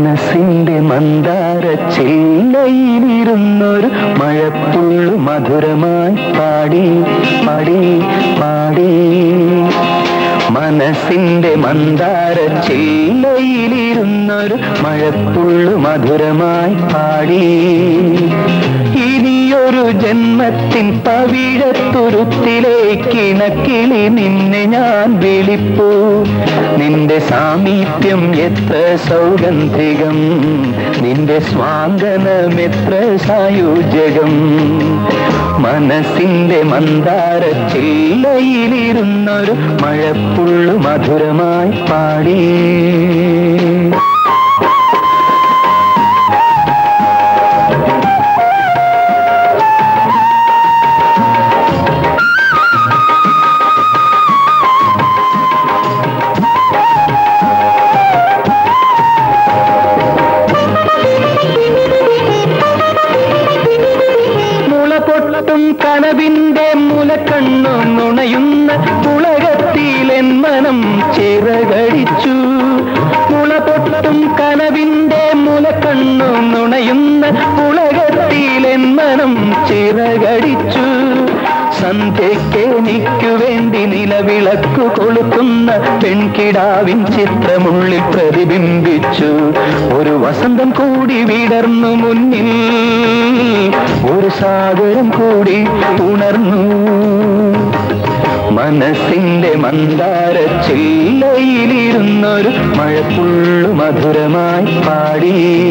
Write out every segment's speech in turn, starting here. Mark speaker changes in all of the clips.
Speaker 1: മനസ്സിന്റെ മന്ദാര ചില്ലയിലിരുന്നൊരു മഴപ്പുള്ളു മധുരമായി പാടി പാടി പാടി മനസ്സിന്റെ മന്ദാര ചില്ലയിലിരുന്നൊരു മഴപ്പുള്ളു മധുരമായി പാടി ഇനിയൊരു ജന്മത്തിൻ പവിഴത്തുരുത്തിലേക്കിണക്കിളി നിന്നെ ഞാൻ വിളിപ്പൂ നിന്റെ സാമീപ്യം എത്ര സൗഗന്ധികം നിന്റെ സ്വാന്തനം എത്ര സായുജകം മനസ്സിന്റെ മന്ദാര ചില്ലയിലിരുന്നൊരു മഴപ്പുള്ളു മധുരമായി പാടി മുള പൊട്ടും കനവിന്റെ മുലക്കണ്ണു നുണയുന്ന പുളകത്തിലെൻ മനം ചിറകടിച്ചു മുള പൊട്ടും കനവിന്റെ മുലക്കണ്ണു നുണയുന്ന പുളകത്തിലെൻ മനം ചിറകടിച്ചു സന്ധ്യയ്ക്ക് എനിക്കു വേണ്ടി നിലവിളക്കു കൊളുത്തുന്ന പെൺകിടാവിൻ ചിത്രമുള്ളിൽ പ്രതിബിംബിച്ചു ഒരു വസന്തം കൂടി വിടർന്നു മുന്നിൽ ഒരു സാഗരം കൂടി ഉണർന്നു മനസ്സിന്റെ മന്ദാര ചില്ലയിലിരുന്നൊരു മഴപ്പുള്ളു മധുരമായി പാടി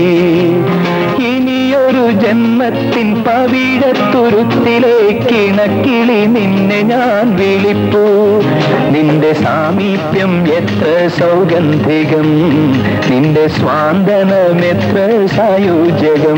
Speaker 1: ഇനിയൊരു ജന്മത്തിൻ പവിഴത്തുരുത്തിലേക്കിണക്കിളി നിന്നെ ഞാൻ വിളിപ്പൂ നിന്റെ സാമീപ്യം എത്ര സൗഗന്ധികം നിന്റെ സ്വാന്തനം എത്ര സായുജകം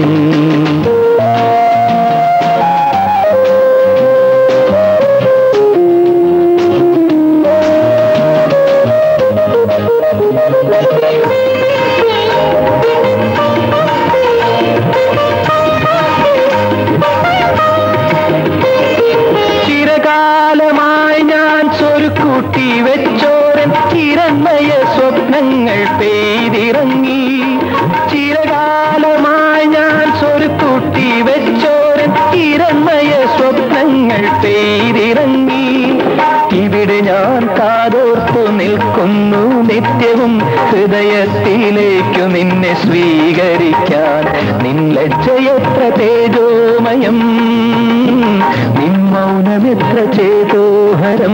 Speaker 1: ചിരകാലമായി ഞാൻ സ്വരുക്കൂട്ടി വെച്ചോരൻ ചിരന്മയ സ്വപ്നങ്ങൾ പെയ്തിറങ്ങി ചിരകാലമായി ഞാൻ സ്വരുക്കൂട്ടി വെച്ചോരൻ ചിരന്മയ സ്വപ്നങ്ങൾ പെയ്തിറങ്ങി ഇവിടെ ഞാൻ കാതോർത്തു നിൽക്കുന്നു നിത്യവും ഹൃദയത്തിലേക്കു നിന്നെ സ്വീകരിക്കാൻ നിൻ ലജ്ജയത്ര തേജോമയം നിൻ മൗനമെത്ര ചേതോഹരം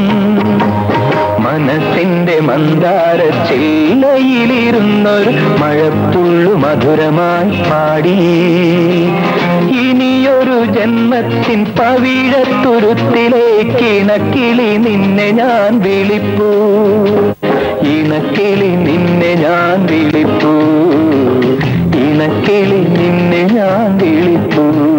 Speaker 1: മനസ്സിന്റെ മന്ദാര ചില്ലയിലിരുന്നൊരു മഴപ്പുള്ളു മധുരമായി പാടി ഇനിയൊരു ജന്മത്തിൻ പവിഴത്തുരുത്തിലേക്ക് ഇണക്കിളി നിന്നെ ഞാൻ വിളിപ്പൂ ഇണക്കിളി നിന്നെ ഞാൻ വിളിപ്പൂ ഇണക്കിളി നിന്നെ ഞാൻ വിളിപ്പൂ